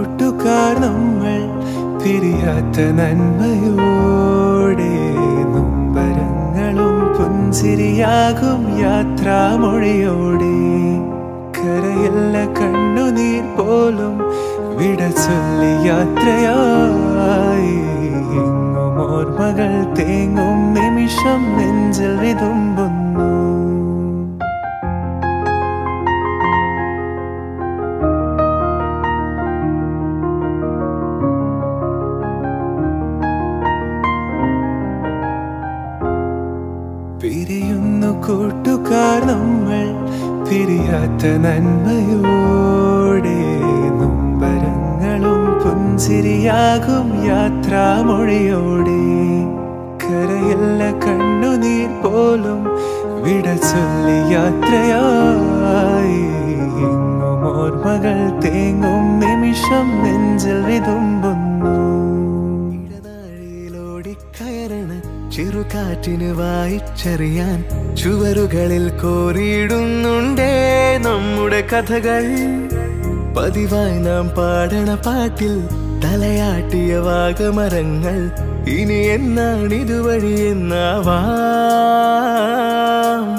കൂട്ടുകാർ നമ്മൾ പിരിയാത്ത നന്മയോടെ നൊമ്പരങ്ങളും പുഞ്ചിരിയാകും യാത്രാമൊഴിയോടെ കരയല്ല കണ്ണുനീർ പോലും വിട ചൊല്ലി യാത്രയായി എങ്ങും ഓർമ്മകൾ തേങ്ങും നിമിഷം നെഞ്ചിൽ വിതുമ്പുന്നു പിരിയുന്നു കൂട്ടുകാർ നമ്മൾ പിരിയാത്ത നന്മയോടെ നൊമ്പരങ്ങളും പുഞ്ചിരിയാകും യാത്രാമൊഴിയോടെ കരയല്ല കണ്ണുനീർ പോലും വിട ചൊല്ലി യാത്രയായി എങ്ങും ഓർമ്മകൾ തേങ്ങും നിമിഷം നെഞ്ചിൽ വിതുമ്പുന്നു ഇടനാഴിയിലോടിക്കയറണ ചെറുകാറ്റിന് വായിച്ചറിയാൻ ചുവരുകളിൽ കോറിയിടുന്നുണ്ടേ നമ്മുടെ കഥകൾ പതിവായി നാം പാടണ പാട്ടിൽ തലയാട്ടിയ വാഗമരങ്ങൾ ഇനി എന്നാണിതുവഴി എന്നാവാം